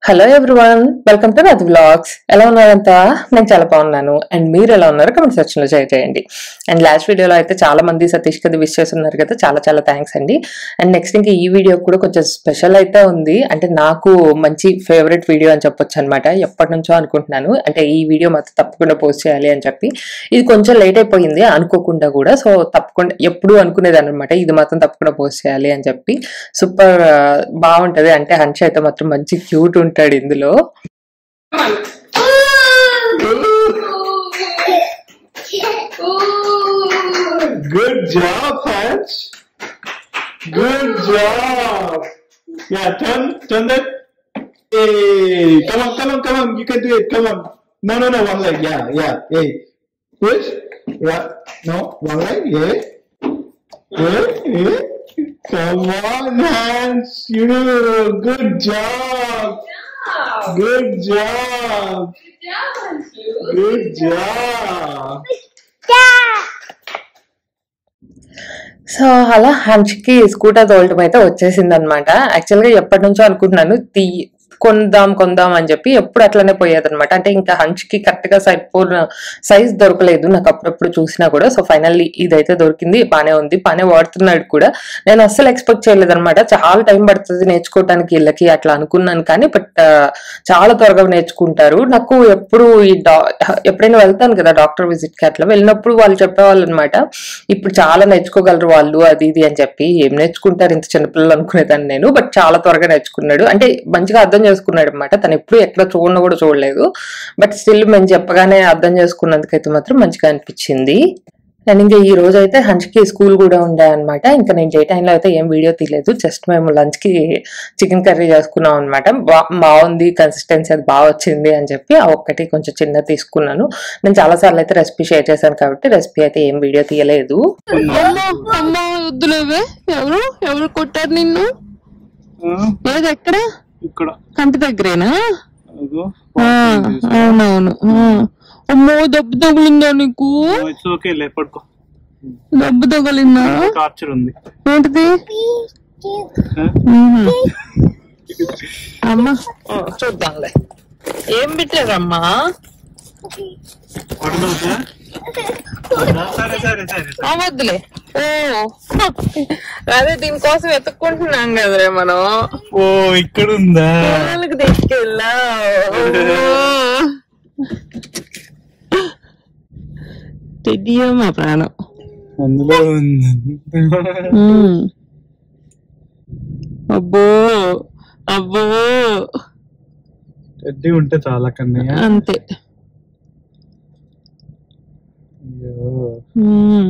Hello everyone welcome to Rath vlogs ఎలా ఉన్నారంతా నేను చాలా బాగున్నాను అండ్ మీరు ఎలా ఉన్నారో కమెంట్ సెక్షన్ లో షేర్ చేయండి అండ్ లాస్ట్ వీడియోలో అయితే చాలా మంది సతీష్ కదా విష్ చేస్తున్నారు కదా చాలా చాలా థ్యాంక్స్ అండి అండ్ నెక్స్ట్ ఇంకా ఈ వీడియో కూడా కొంచెం స్పెషల్ అయితే ఉంది అంటే నాకు మంచి ఫేవరెట్ వీడియో అని చెప్పొచ్చు అనమాట ఎప్పటి నుంచో అనుకుంటున్నాను అంటే ఈ వీడియో మాత్రం తప్పకుండా పోస్ట్ చేయాలి అని చెప్పి ఇది కొంచెం లేట్ అయిపోయింది అనుకోకుండా కూడా సో తప్పకుండా ఎప్పుడు అనుకునేదాన్ని అనమాట ఇది మాత్రం తప్పకుండా పోస్ట్ చేయాలి అని చెప్పి సూపర్ బాగుంటది అంటే హన్ష అయితే మాత్రం మంచి క్యూట్ ఉంటాడు ఇందులో Good job, Hans. Good job. Yeah, turn, turn that. Hey, come on, come on, come on. You can do it. Come on. No, no, no. One leg. Yeah, yeah. Hey, push. Yeah. No, one leg. Yeah. Yeah, yeah. Come on, Hans. You do. Good job. Good job. Good job. So అలా హన్ష్కి scooter తోలటం అయితే వచ్చేసింది అనమాట యాక్చువల్గా ఎప్పటి నుంచో అనుకుంటున్నాను తీ కొందాం కొందాం అని చెప్పి ఎప్పుడు అట్లనే పోయేదన్నమాట అంటే ఇంకా హంచ్కి కరెక్ట్ గా సరిపోయిన సైజ్ దొరకలేదు నాకు అప్పుడప్పుడు చూసినా కూడా సో ఫైనల్లీ ఇదైతే దొరికింది బానే ఉంది బానే వాడుతున్నాడు కూడా నేను అస్సలు ఎక్స్పెక్ట్ చేయలేదు అనమాట చాలా టైం పడుతుంది నేర్చుకోవడానికి వీళ్ళకి అట్లా అనుకున్నాను కానీ బట్ చాలా త్వరగా నేర్చుకుంటారు నాకు ఎప్పుడు ఈ డా ఎప్పుడైనా వెళ్తాను కదా డాక్టర్ విజిట్ కి అట్లా వెళ్ళినప్పుడు వాళ్ళు చెప్పేవాళ్ళు అనమాట ఇప్పుడు చాలా నేర్చుకోగలరు వాళ్ళు అది ఇది అని చెప్పి ఏం నేర్చుకుంటారు ఇంత చిన్నపిల్లలు అనుకునేదాన్ని నేను బట్ చాలా త్వరగా నేర్చుకున్నాడు అంటే మంచిగా అర్థం చేసుకున్నాడు అనమాట తను ఎప్పుడు ఎక్కడ చూడను కూడా చూడలేదు బట్ స్టిల్ మేము చెప్పగానే అర్థం చేసుకున్నందుకైతే మాత్రం మంచిగా అనిపించింది అండ్ ఇంకా ఈ రోజు అయితే హంచ్కి స్కూల్ కూడా ఉండే అనమాట ఇంకా నేను డే టైంలో అయితే ఏం వీడియో తీయలేదు జస్ట్ మేము లంచ్ కి చికెన్ కర్రీ చేసుకున్నాం అనమాట బాగుంది కన్సిస్టెన్సీ అది బాగా వచ్చింది అని చెప్పి ఆ ఒక్కటి కొంచెం చిన్న తీసుకున్నాను నేను చాలా సార్లు అయితే రెసిపీ షేర్ చేశాను కాబట్టి రెసిపీ అయితే ఏం వీడియో తీయలేదు అమ్మ వద్దులేవే ఎవరు ఎవరు కొట్టారు నిన్ను ఏది ఎక్కడ ఇక్కడ కంటి దగ్గరేనా అదిగో ఆ, అవునవును ఆ. అమ్మో దెబ్బ తగిలిందా నీకు ఇట్స్ ఓకే లే పడుకో దెబ్బ తగిలిందా టార్చర్ ఉంది ఏంటిది మ్మ్. అమ్మ ఆ, చూద్దాంలే ఏం పెట్టారమ్మా సరే సరే సరే ఆ, వద్దులే ఓ అదే దీనికోసం వెతుక్కుంటున్నాం కదరే మనం ఓ ఇక్కడ ఉందా పిల్లలకి తీసుకెళ్ళా తెడ్డియో మా ప్రాణం అందులో ఉంది మ్మ్. అబ్బో అబ్బో రెడ్డి ఉంటే చాలా కన్నయ్య అంతే అయ్యో మ్మ్.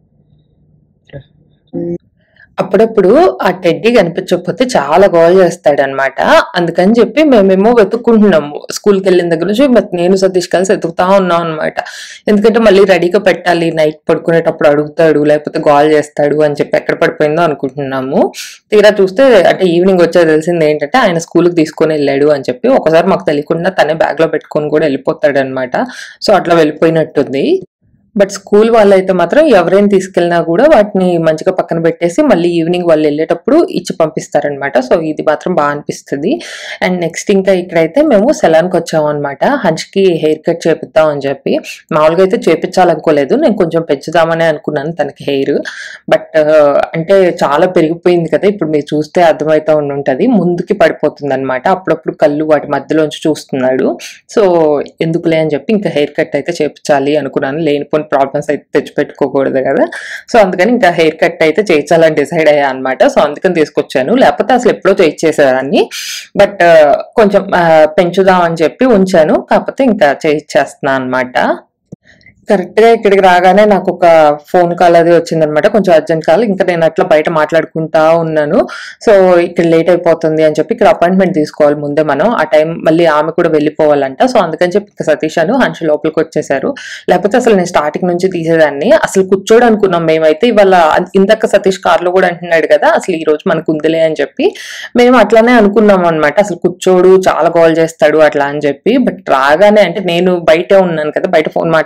అప్పుడప్పుడు ఆ టెడ్డీ కనిపించకపోతే చాలా గోల్ చేస్తాడు అనమాట అందుకని చెప్పి మేమేమో వెతుక్కుంటున్నాము స్కూల్కి వెళ్ళిన దగ్గర నుంచి మరి నేను సతీష్ కలిసి వెతుకుతా ఉన్నాం అనమాట ఎందుకంటే మళ్ళీ రెడీగా పెట్టాలి నైట్ పడుకునేటప్పుడు అడుగుతాడు లేకపోతే గోల్ చేస్తాడు అని చెప్పి ఎక్కడ పడిపోయిందో అనుకుంటున్నాము తీరా చూస్తే అంటే ఈవినింగ్ వచ్చే తెలిసింది ఏంటంటే ఆయన స్కూల్కి తీసుకొని వెళ్ళాడు అని చెప్పి ఒకసారి మాకు తెలియకుండా తనే బ్యాగ్ లో పెట్టుకొని కూడా వెళ్ళిపోతాడు అనమాట సో అట్లా వెళ్ళిపోయినట్టుంది బట్ స్కూల్ వాళ్ళు అయితే మాత్రం ఎవరైనా తీసుకెళ్ళినా కూడా వాటిని మంచిగా పక్కన పెట్టేసి మళ్ళీ ఈవినింగ్ వాళ్ళు వెళ్ళేటప్పుడు ఇచ్చి పంపిస్తారనమాట సో ఇది మాత్రం బాగా అనిపిస్తుంది అండ్ నెక్స్ట్ ఇంకా ఇక్కడైతే మేము సెలాన్కి వచ్చాము అనమాట హంచ్కి హెయిర్ కట్ చేపిద్దాం అని చెప్పి మామూలుగా అయితే చేపించాలనుకోలేదు నేను కొంచెం పెంచుదామని అనుకున్నాను తనకి హెయిర్ బట్ అంటే చాలా పెరిగిపోయింది కదా ఇప్పుడు మీరు చూస్తే అర్థమవుతా ఉండుంటది ముందుకి పడిపోతుంది అనమాట అప్పుడప్పుడు కళ్ళు వాటి మధ్యలోంచి చూస్తున్నాడు సో ఎందుకులే అని చెప్పి ఇంకా హెయిర్ కట్ అయితే చేపించాలి అనుకున్నాను లేనిపోయిన ప్రాబ్లమ్స్ అయితే తెచ్చిపెట్టుకోకూడదు కదా సో అందుకని ఇంకా హెయిర్ కట్ అయితే చేయించాలని డిసైడ్ అయ్యా అనమాట సో అందుకని తీసుకొచ్చాను లేకపోతే అసలు ఎప్పుడో చేయించేసేదాన్ని బట్ కొంచెం ఆ, పెంచుదాం అని చెప్పి ఉంచాను కాకపోతే ఇంకా చేయించేస్తున్నాను అనమాట కరెక్ట్ గా ఇక్కడికి రాగానే నాకు ఒక ఫోన్ కాల్ అది వచ్చిందనమాట కొంచెం అర్జెంట్ కాల్ ఇంకా నేను అట్లా బయట మాట్లాడుకుంటా ఉన్నాను సో ఇక్కడ లేట్ అయిపోతుంది అని చెప్పి ఇక్కడ అపాయింట్మెంట్ తీసుకోవాలి ముందే మనం ఆ టైం మళ్ళీ ఆమె కూడా వెళ్ళిపోవాలంట సో అందుకని చెప్పి ఇంకా సతీష్ అను హంష లోపలికి వచ్చేసారు లేకపోతే అసలు నేను స్టార్టింగ్ నుంచి తీసేదాన్ని అసలు కూర్చోడు అనుకున్నాం మేమైతే ఇవాళ ఇందాక సతీష్ కార్ లో కూడా అంటున్నాడు కదా అసలు ఈ రోజు మనకు ఉందిలే అని చెప్పి మేము అట్లానే అనుకున్నాం అనమాట అసలు కూర్చోడు చాలా కాల్ చేస్తాడు అట్లా అని చెప్పి బట్ రాగానే అంటే నేను బయటే ఉన్నాను కదా బయట ఫోన్ మాట్లాడుకుంటున్నాను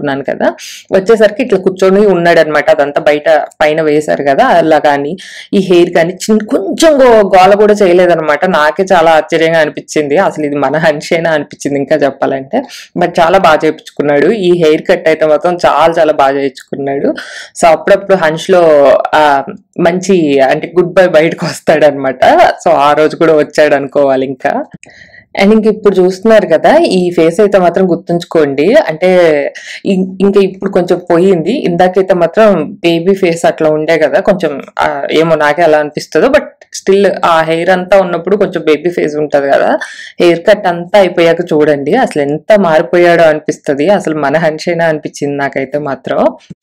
అనుకున్నాను కదా వచ్చేసరికి ఇట్లా కూర్చొని ఉన్నాడు అనమాట అదంతా బయట పైన వేశారు కదా అలా కానీ ఈ హెయిర్ కానీ చిన్న కొంచెం గో- గోల కూడా చేయలేదన్నమాట నాకే చాలా ఆశ్చర్యంగా అనిపించింది అసలు ఇది మన హన్షేనా అనిపించింది ఇంకా చెప్పాలంటే బట్ చాలా బాగా చేయించుకున్నాడు ఈ హెయిర్ కట్ అయితే మాత్రం చాలా చాలా బాగా చేయించుకున్నాడు సో అప్పుడప్పుడు హన్ష్ లో ఆ, మంచి అంటే గుడ్ బై బయటకు వస్తాడు అనమాట సో ఆ రోజు కూడా వచ్చాడు అనుకోవాలి ఇంకా అండ్ ఇంక ఇప్పుడు చూస్తున్నారు కదా ఈ ఫేస్ అయితే మాత్రం గుర్తుంచుకోండి అంటే ఇం- ఇంకా ఇప్పుడు కొంచెం పోయింది ఇందాకైతే మాత్రం బేబీ ఫేస్ అట్లా ఉండే కదా కొంచెం ఆ, ఏమో నాకే అలా అనిపిస్తుందో బట్ స్టిల్ ఆ హెయిర్ అంతా ఉన్నప్పుడు కొంచెం బేబీ ఫేస్ ఉంటది కదా హెయిర్ కట్ అంతా అయిపోయాక చూడండి అసలు ఎంత మారిపోయాడో అనిపిస్తది అసలు మన హన్షేనా అనిపించింది నాకైతే మాత్రం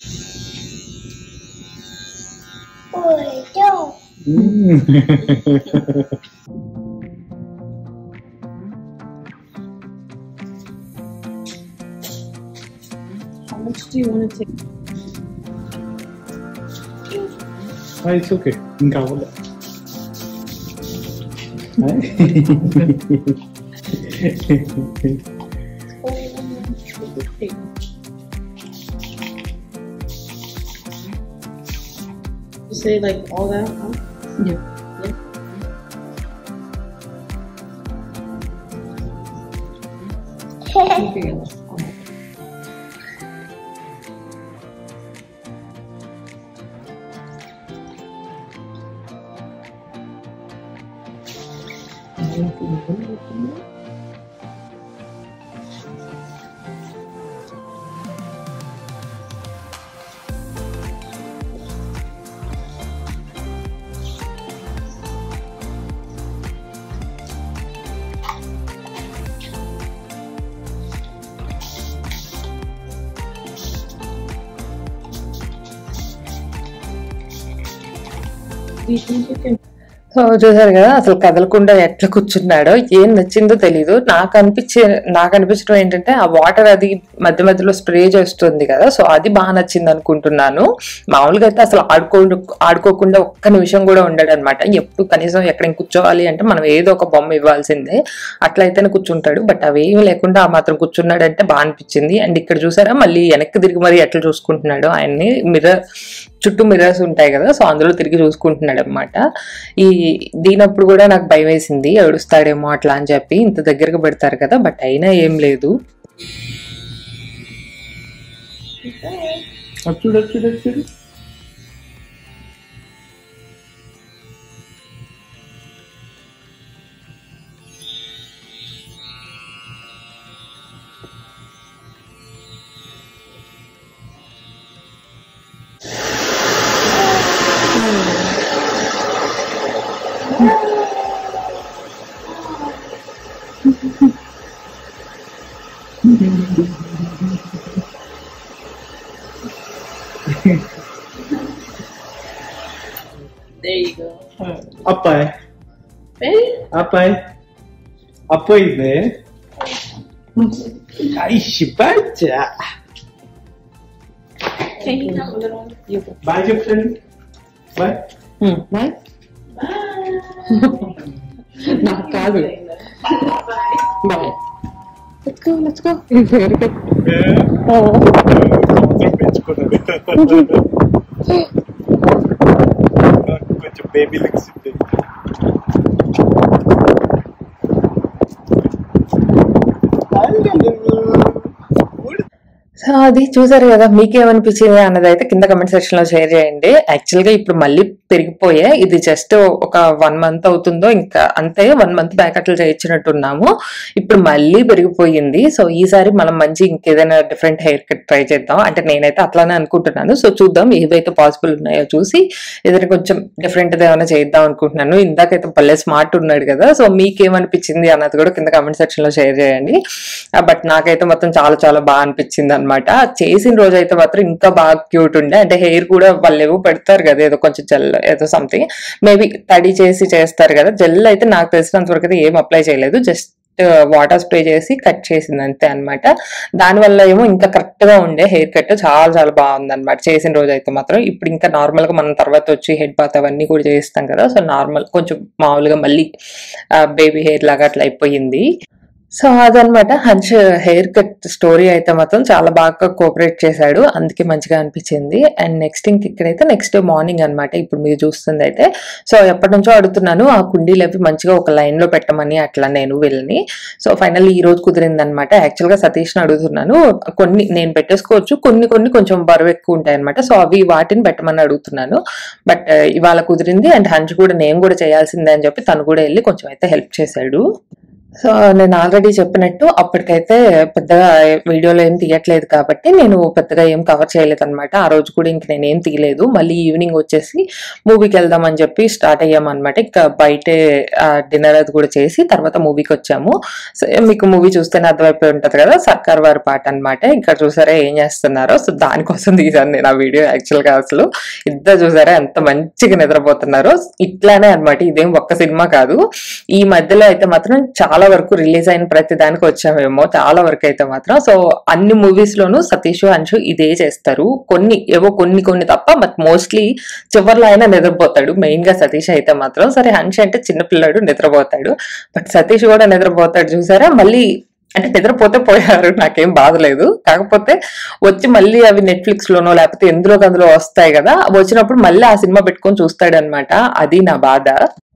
How much do you want to take? It's okay ఇంకా అవ్వలే You say like all that? Huh? Yeah. Okay. Do you think you can? So చూసారు కదా అసలు కదలకుండా ఎట్లా కూర్చున్నాడో ఏం నచ్చిందో తెలీదు నాకు అనిపించే నాకు అనిపించడం ఏంటంటే ఆ వాటర్ అది మధ్య మధ్యలో స్ప్రే చేస్తుంది కదా సో అది బాగా నచ్చింది అనుకుంటున్నాను మామూలుగా అయితే అసలు ఆడుకో ఆడుకోకుండా ఒక్క నిమిషం కూడా ఉండడు అనమాట ఎప్పుడు కనీసం ఎక్కడ కూర్చోవాలి అంటే మనం ఏదో ఒక బొమ్మ ఇవ్వాల్సిందే అట్లయితేనే కూర్చుంటాడు బట్ అవేమీ లేకుండా ఆ మాత్రం కూర్చున్నాడంటే బాగా అనిపించింది అండ్ ఇక్కడ చూసారా మళ్ళీ వెనక్కి తిరిగి మరి ఎట్లా చూసుకుంటున్నాడు ఆయన్ని మిర్రర్ చుట్టూ మిర్రర్స్ ఉంటాయి కదా సో అందులో తిరిగి చూసుకుంటున్నాడు అనమాట ఈ దీనప్పుడు కూడా నాకు భయం వేసింది ఏడుస్తాడేమో అట్లా అని చెప్పి ఇంత దగ్గరకు పెడతారు కదా బట్ అయినా ఏం లేదు అటు చూడు అటు చూడు అటు చూడు There you go. అప్పాయ్ Ready? అప్పాయ్ అప్పయింది ఐషి బాచా Can you have a little? You go. Bye చెప్పండి బాయ్ బాయ్ నాకు కాదు bye let's go let's go పెంచుకున్నాడు కొంచెం బేబీ లిక్స్ సో అది చూసారు కదా మీకేమనిపించింది అన్నది అయితే కింద కమెంట్ సెక్షన్ లో షేర్ చేయండి యాక్చువల్ గా ఇప్పుడు మళ్ళీ పెరిగిపోయే ఇది జస్ట్ ఒక వన్ మంత్ అవుతుందో ఇంకా అంతే వన్ మంత్ బ్యాక్ అట్లా చేయించినట్టున్నాము ఇప్పుడు మళ్ళీ పెరిగిపోయింది సో ఈసారి మనం మంచి ఇంకేదైనా డిఫరెంట్ హెయిర్ కట్ ట్రై చేద్దాం అంటే నేనైతే అట్లానే అనుకుంటున్నాను సో చూద్దాం ఏవైతే పాసిబుల్ ఉన్నాయో చూసి ఏదైనా కొంచెం డిఫరెంట్ ఏమైనా చేద్దాం అనుకుంటున్నాను ఇందాకైతే భలే స్మార్ట్ ఉన్నాడు కదా సో మీకేమనిపించింది అన్నది కూడా కింద కమెంట్ సెక్షన్ లో షేర్ చేయండి బట్ నాకైతే మొత్తం చాలా చాలా బాగా అనిపించింది అనమాట చేసిన రోజు అయితే మాత్రం ఇంకా బాగా క్యూట్ ఉండే అంటే హెయిర్ కూడా వాళ్ళు ఏవో పెడతారు కదా ఏదో కొంచెం జెల్ ఏదో సంథింగ్ మేబీ తడి చేసి చేస్తారు కదా జెల్ అయితే నాకు తెలిసినంత వరకు అయితే ఏం అప్లై చేయలేదు జస్ట్ వాటర్ స్ప్రే చేసి కట్ చేసింది అంతే అనమాట దానివల్ల ఏమో ఇంకా కరెక్ట్ గా ఉండే హెయిర్ కట్ చాలా చాలా బాగుంది అనమాట చేసిన రోజు అయితే మాత్రం ఇప్పుడు ఇంకా నార్మల్ గా మనం తర్వాత వచ్చి హెడ్ బాత్ అవన్నీ కూడా చేస్తాం కదా సో నార్మల్ కొంచెం మామూలుగా మళ్ళీ బేబీ హెయిర్ లాగా అట్లా అయిపోయింది సో అదనమాట హన్ష్ హెయిర్ కట్ స్టోరీ అయితే మాత్రం చాలా బాగా కోఆపరేట్ చేశాడు అందుకే మంచిగా అనిపించింది అండ్ నెక్స్ట్ ఇంక ఇక్కడైతే నెక్స్ట్ డే మార్నింగ్ అన్నమాట ఇప్పుడు మీరు చూస్తుంది అయితే సో ఎప్పటి నుంచో అడుగుతున్నాను ఆ కుండీలు అవి మంచిగా ఒక లైన్ లో పెట్టమని అట్లా నేను వెళ్ళని సో ఫైనల్ ఈ రోజు కుదిరింది అనమాట యాక్చువల్ గా సతీష్ ని అడుగుతున్నాను కొన్ని నేను పెట్టేసుకోవచ్చు కొన్ని కొన్ని కొంచెం బరువు ఎక్కువ ఉంటాయి అనమాట సో అవి వాటిని పెట్టమని అడుగుతున్నాను బట్ ఇవాళ కుదిరింది అండ్ హంచ్ కూడా నేను కూడా చేయాల్సిందే అని చెప్పి తను కూడా వెళ్ళి కొంచెం అయితే హెల్ప్ చేశాడు సో నేను ఆల్రెడీ చెప్పినట్టు అప్పటికైతే పెద్దగా వీడియోలో ఏం తీయట్లేదు కాబట్టి నేను పెద్దగా ఏం కవర్ చేయలేదు అనమాట ఆ రోజు కూడా ఇంక నేను ఏం తీయలేదు మళ్ళీ ఈవినింగ్ వచ్చేసి మూవీకి వెళ్దామని చెప్పి స్టార్ట్ అయ్యామన్నమాట ఇంకా బయటే డిన్నర్ అది కూడా చేసి తర్వాత మూవీకి వచ్చాము సో మీకు మూవీ చూస్తేనే అర్థమైపోయి ఉంటది కదా సర్కార్ వారి పాట అన్నమాట ఇక్కడ చూసారా ఏం చేస్తున్నారో సో దానికోసం తీసాను నేను ఆ వీడియో యాక్చువల్ గా అసలు ఇద్దరు చూసారా ఎంత మంచిగా నిద్రపోతున్నారో ఇట్లానే అన్నమాట ఇదేం ఒక్క సినిమా కాదు ఈ మధ్యలో అయితే మాత్రం చాలా వరకు రిలీజ్ అయిన ప్రతి దానికి వచ్చామేమో చాలా వరకు అయితే మాత్రం సో అన్ని మూవీస్ లోనూ సతీష్ అంశు ఇదే చేస్తారు కొన్ని ఏవో కొన్ని కొన్ని తప్ప బట్ మోస్ట్లీ చివర్లో అయినా నిద్రపోతాడు మెయిన్ గా సతీష్ అయితే మాత్రం సరే హన్ష్ అంటే చిన్నపిల్లాడు నిద్రపోతాడు బట్ సతీష్ కూడా నిద్రపోతాడు చూసారా మళ్ళీ అంటే నిద్రపోతే పోయారు నాకేం బాధ లేదు కాకపోతే వచ్చి మళ్ళీ అవి నెట్ఫ్లిక్స్ లోనో లేకపోతే ఎందులో అందులో వస్తాయి కదా వచ్చినప్పుడు మళ్ళీ ఆ సినిమా పెట్టుకొని చూస్తాడు అనమాట అది నా బాధ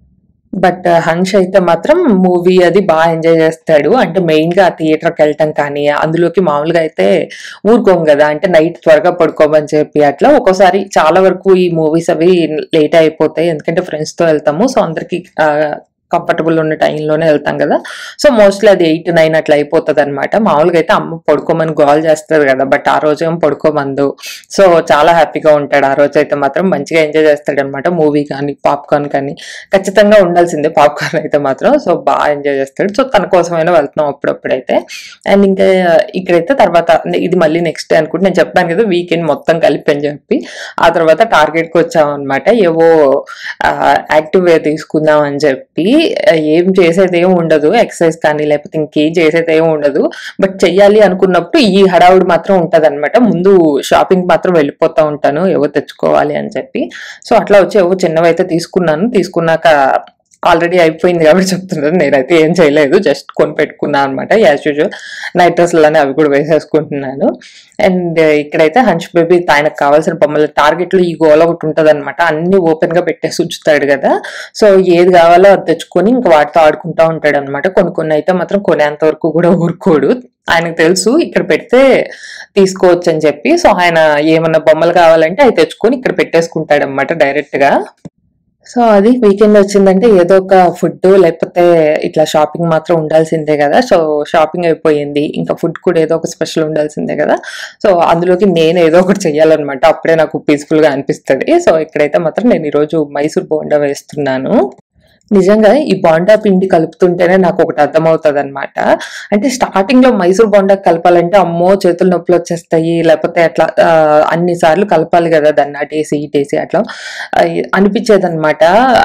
బట్ హన్ష్ అయితే మాత్రం మూవీ అది బాగా ఎంజాయ్ చేస్తాడు అంటే మెయిన్ గా థియేటర్కి వెళ్ళటం కానీ అందులోకి మామూలుగా అయితే ఊరుకోం కదా అంటే నైట్ త్వరగా పడుకోమని చెప్పి అట్లా ఒక్కోసారి చాలా వరకు ఈ మూవీస్ అవి లేట్ అయిపోతాయి ఎందుకంటే ఫ్రెండ్స్ తో వెళ్తాము సో అందరికి కంఫర్టబుల్ ఉన్న టైంలోనే వెళ్తాం కదా సో మోస్ట్లీ అది ఎయిట్ నైన్ అట్లా అయిపోతుంది అనమాట మామూలుగా అయితే అమ్మ పడుకోమని గోల్ చేస్తుంది కదా బట్ ఆ రోజు ఏం పడుకోమందు సో చాలా హ్యాపీగా ఉంటాడు ఆ రోజు అయితే మాత్రం మంచిగా ఎంజాయ్ చేస్తాడు అనమాట మూవీ కానీ పాప్కార్న్ కానీ ఖచ్చితంగా ఉండాల్సిందే పాప్కార్న్ అయితే మాత్రం సో బాగా ఎంజాయ్ చేస్తాడు సో తన కోసమైనా వెళ్తున్నాం అప్పుడప్పుడైతే అండ్ ఇంకా ఇక్కడైతే తర్వాత ఇది మళ్ళీ నెక్స్ట్ డే అనుకుంటే నేను చెప్పాను కదా వీకెండ్ మొత్తం కలిపి అని చెప్పి ఆ తర్వాత టార్గెట్ కి వచ్చాం అనమాట ఏవో యాక్టివ్ వే తీసుకుందాం అని చెప్పి ఆ, ఏం చేసేది ఏం ఉండదు ఎక్సర్సైజ్ కానీ లేకపోతే ఇంకేం చేసేది ఏం ఉండదు బట్ చెయ్యాలి అనుకున్నప్పుడు ఈ హడావుడి మాత్రం ఉంటది ముందు షాపింగ్ మాత్రం వెళ్ళిపోతా ఉంటాను ఏవో తెచ్చుకోవాలి అని చెప్పి సో అట్లా వచ్చి ఏవో చిన్నవి అయితే తీసుకున్నాను తీసుకున్నాక ఆల్రెడీ అయిపోయింది కాబట్టి చెప్తున్నాను నేనైతే ఏం చేయలేదు జస్ట్ కొని పెట్టుకున్నాను అనమాట యాజ్ యూజువల్ నైట్ డ్రెస్లని అవి కూడా వేసేసుకుంటున్నాను అండ్ ఇక్కడైతే హంచ్ బేబీ ఆయనకు కావాల్సిన బొమ్మలు టార్గెట్ లో ఈ గోల ఒకటి ఉంటది అనమాట అన్ని ఓపెన్ గా పెట్టేసి ఉంచుతాడు కదా సో ఏది కావాలో అది తెచ్చుకొని ఇంకా వాటితో ఆడుకుంటా ఉంటాడు అనమాట కొన్ని కొన్ని అయితే మాత్రం కొనేంత వరకు కూడా ఊరుకోడు ఆయనకు తెలుసు ఇక్కడ పెడితే తీసుకోవచ్చు అని చెప్పి సో ఆయన ఏమన్నా బొమ్మలు కావాలంటే అవి తెచ్చుకొని ఇక్కడ పెట్టేసుకుంటాడు అనమాట డైరెక్ట్ గా సో అది వీకెండ్ వచ్చిందంటే ఏదో ఒక ఫుడ్ లేకపోతే ఇట్లా షాపింగ్ మాత్రం ఉండాల్సిందే కదా సో షాపింగ్ అయిపోయింది ఇంకా ఫుడ్ కూడా ఏదో ఒక స్పెషల్ ఉండాల్సిందే కదా సో అందులోకి నేను ఏదో ఒకటి చెయ్యాలన్నమాట అప్పుడే నాకు పీస్ఫుల్ గా అనిపిస్తుంది సో ఇక్కడైతే మాత్రం నేను ఈరోజు మైసూర్ బోండా వేస్తున్నాను నిజంగా ఈ బోండా పిండి కలుపుతుంటేనే నాకు ఒకటి అర్థమవుతుంది అనమాట అంటే స్టార్టింగ్ లో మైసూర్ బోండా కలపాలంటే అమ్మో చేతులు నొప్పులు వచ్చేస్తాయి లేకపోతే అట్లా ఆ, అన్ని సార్లు కలపాలి కదా దాన్ని అటేసి ఇటేసి అట్లా అనిపించేది అనమాట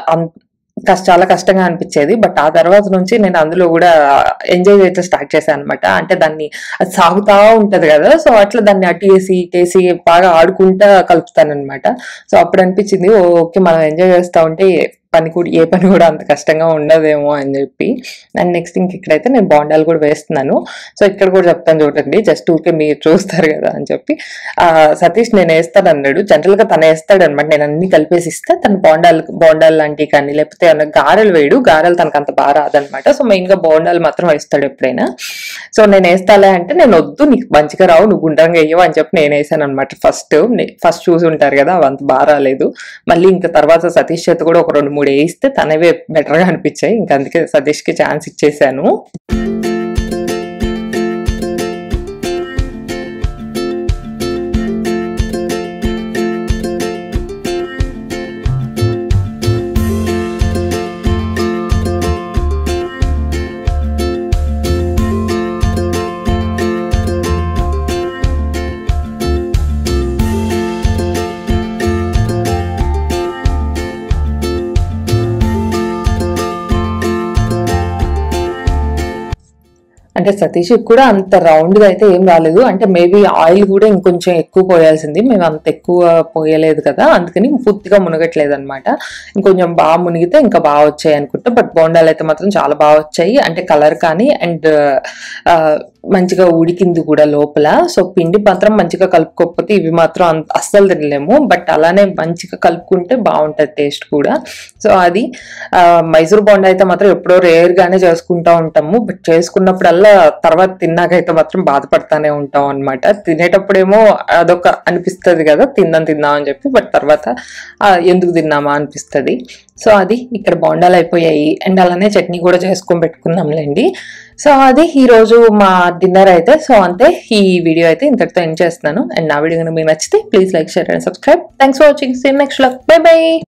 కష్ట చాలా కష్టంగా అనిపించేది బట్ ఆ తర్వాత నుంచి నేను అందులో కూడా ఎంజాయ్ అయితే స్టార్ట్ చేశాను అనమాట అంటే దాన్ని అది సాగుతా ఉంటది కదా సో అట్లా దాన్ని అటేసి ఇటేసి బాగా ఆడుకుంటా కలుపుతాను అనమాట సో అప్పుడు అనిపించింది "ఓ, ఓకే మనం ఎంజాయ్ చేస్తా ఉంటే పని కూడా ఏ పని కూడా అంత కష్టంగా ఉండదేమో అని చెప్పి అండ్ నెక్స్ట్ ఇంక ఇక్కడైతే నేను బోండాలు కూడా వేస్తున్నాను సో ఇక్కడ కూడా చెప్తాను చూడండి జస్ట్ ఊరికే మీరు చూస్తారు కదా అని చెప్పి ఆ సతీష్ నేను వేస్తాను అన్నాడు జనరల్ గా తను వేస్తాడు అనమాట నేను అన్ని కలిపేసి ఇస్తే తను బోండాలు బోండాలు లాంటివి కానీ లేకపోతే ఏమన్నా గారెలు వేయడు గారెలు తనకు అంత బాగా రాదనమాట సో మెయిన్ గా బోండాలు మాత్రం వేస్తాడు ఎప్పుడైనా సో నేను వేస్తాలే అంటే నేను వద్దు నీకు మంచిగా రావు నువ్వు గుండ్రంగా వేయవు అని చెప్పి నేను వేసాను అనమాట ఫస్ట్ ఫస్ట్ చూసి ఉంటారు కదా అవి అంత బాగా రాలేదు మళ్ళీ ఇంకా తర్వాత సతీష్ చేత కూడా ఒక రెండు మూడు వేయిస్తే తనవే బెటర్ గా అనిపించాయి ఇంకా అందుకే సతీష్ కి ఛాన్స్ ఇచ్చేసాను అంటే సతీష్ కూడా అంత రౌండ్ గా అయితే ఏం రాలేదు అంటే మేబీ ఆయిల్ కూడా ఇంకొంచెం ఎక్కువ పోయాల్సింది మేము అంత ఎక్కువ పోయలేదు కదా అందుకని పూర్తిగా మునగట్లేదు అనమాట ఇంకొంచెం బాగా మునిగితే ఇంకా బాగా వచ్చాయి అనుకుంటా బట్ బోండాలు అయితే మాత్రం చాలా బాగా వచ్చాయి అంటే కలర్ కానీ అండ్ మంచిగా ఉడికింది కూడా లోపల సో పిండి మాత్రం మంచిగా కలుపుకోకపోతే ఇవి మాత్రం అంత అస్సలు తినలేము బట్ అలానే మంచిగా కలుపుకుంటే బాగుంటది టేస్ట్ కూడా సో అది ఆ, మైసూర్ బోండా అయితే మాత్రం ఎప్పుడో రేర్ గానే చేసుకుంటా ఉంటాము బట్ చేసుకున్నప్పుడల్లా తర్వాత తిన్నాకైతే మాత్రం బాధపడతానే ఉంటాం అన్నమాట తినేటప్పుడేమో అదొక అనిపిస్తది కదా తిందాం తిందాం అని చెప్పి బట్ తర్వాత ఆ, ఎందుకు తిన్నామా అనిపిస్తది సో అది ఇక్కడ బోండాలు అయిపోయాయి అండ్ అలానే చట్నీ కూడా చేసుకొని పెట్టుకున్నాంలేండి సో అది ఈ రోజు మా డిన్నర్ అయితే సో అంతే ఈ వీడియో అయితే ఇంతటితో ఎండ్ చేస్తున్నాను అండ్ నా వీడియో కనుక మీకు నచ్చితే please like share and subscribe thanks for watching see next bye by